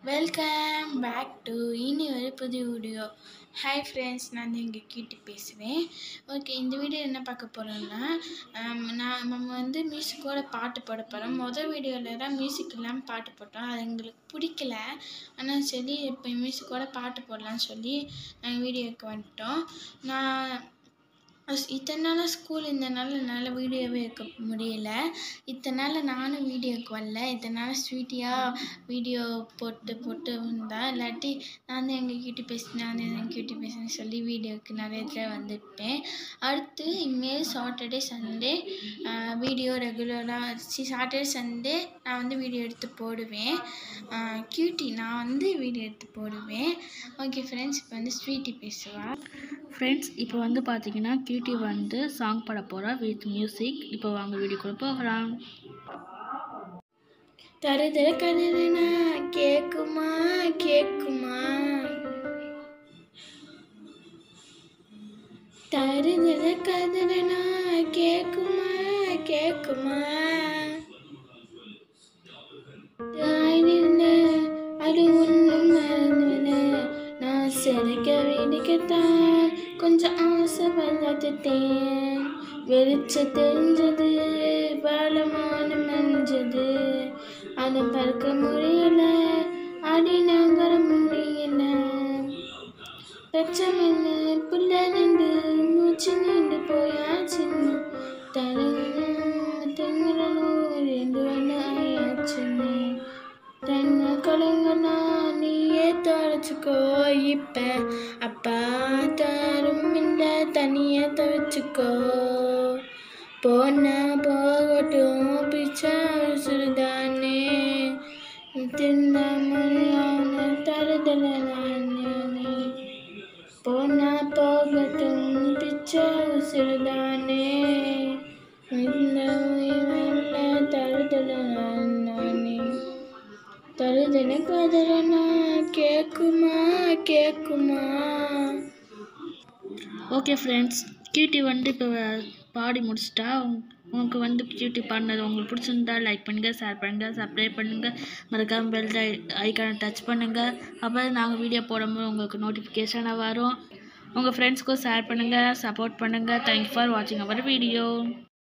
welcome back to இனி ஒரு புது வீடியோ ஹாய் ஃப்ரெண்ட்ஸ் நான் வந்து இங்கே கீட்டு பேசுவேன் ஓகே இந்த வீடியோ என்ன பார்க்க போகிறோம்னா நான் நம்ம வந்து மியூசிக்கோட பாட்டு போட போகிறோம் மொதல் வீடியோவில் தான் மியூசிக் இல்லாமல் பாட்டு போட்டோம் அது எங்களுக்கு பிடிக்கல ஆனால் சரி இப்போ மியூசிக்கோட பாட்டு போடலான்னு சொல்லி நாங்கள் வீடியோவுக்கு வந்துட்டோம் நான் அஸ்- இத்தனை நாளாக ஸ்கூல் இருந்தனால என்னால் வீடியோவே எடுக்க முடியல இத்தனை நாள் நானும் வீடியோக்கு வரல இத்தனை நாள் ஸ்வீட்டியாக வீடியோ போட்டு போட்டு இருந்தேன் இல்லாட்டி நான் தான் எங்கள் கிட்ட பேசினேன் நான் தான் எங்கள் கிட்ட பேசினேன்னு சொல்லி வீடியோக்கு நிறைய தடவை வந்திருப்பேன் அடுத்து இனிமேல் சாட்டர்டே சண்டே வீடியோ ரெகுலராக சி சாட்டர்டே சண்டே நான் வந்து வீடியோ எடுத்து போடுவேன் கியூட்டி நான் வந்து வீடியோ எடுத்து போடுவேன் ஓகே ஃப்ரெண்ட்ஸ் இப்போ வந்து ஸ்வீட்டி பேசுவாள் ஃப்ரெண்ட்ஸ் இப்போ வந்து பார்த்தீங்கன்னா கியூட்டி வந்து சாங் பாட போகிறா வித் மியூசிக் இப்போ வாங்க வீடியோக்குள்ள போகலாம் தருதல கதறனா கேக்குமா கேக்குமா தருதல கதறனா கேக்குமா கேக்குமா தாய் நின்ன அது ஒன்றும் மறந்துவிட நான் சிறைக்க வேண்டிக்கத்தான் கொஞ்சம் ஆசை வளர்த்துட்டேன் வெளிச்ச தெரிஞ்சது பாலமான மஞ்சது அதை பறக்க முடியல அடி நகர முடியல பச்சைமண்ணு புள்ள நின்று மூச்சு நின்று போயாச்சுன்னு தரங்கணும் ரெண்டு ஒன்று ஆயாச்சுன்னு தன்னை கலங்கனா நீயே தொலைச்சிக்கோ இப்ப அப்பா தாரும் இல்லை தனியாக துவைச்சிக்கோ போனா போகட்டும் பிச்சை சுடுதானே திருந்தாமல் தருதல நானே போனா போகட்டும் பிச்சை உசுறுதானே இந்த உயிரில் தருதல நானே தருதல கதறனா கேக்குமா கேக்குமா ஓகே ஃப்ரெண்ட்ஸ் கியூட்டி வந்து இப்போ பாடி முடிச்சிட்டா உங்க- உங்களுக்கு வந்து கியூட்டி பாடினது உங்களுக்கு பிடிச்சிருந்தா லைக் பண்ணுங்கள் ஷேர் பண்ணுங்கள் சப்ஸ்கிரைப் பண்ணுங்கள் மறக்காம பெல் ஐக்கானை டச் பண்ணுங்கள் அப்போ நாங்கள் வீடியோ போடும்போது உங்களுக்கு நோட்டிஃபிகேஷனாக வரும் உங்கள் ஃப்ரெண்ட்ஸ்க்கும் ஷேர் பண்ணுங்கள் சப்போர்ட் பண்ணுங்கள் தேங்க்யூ ஃபார் வாட்சிங் அவர் வீடியோ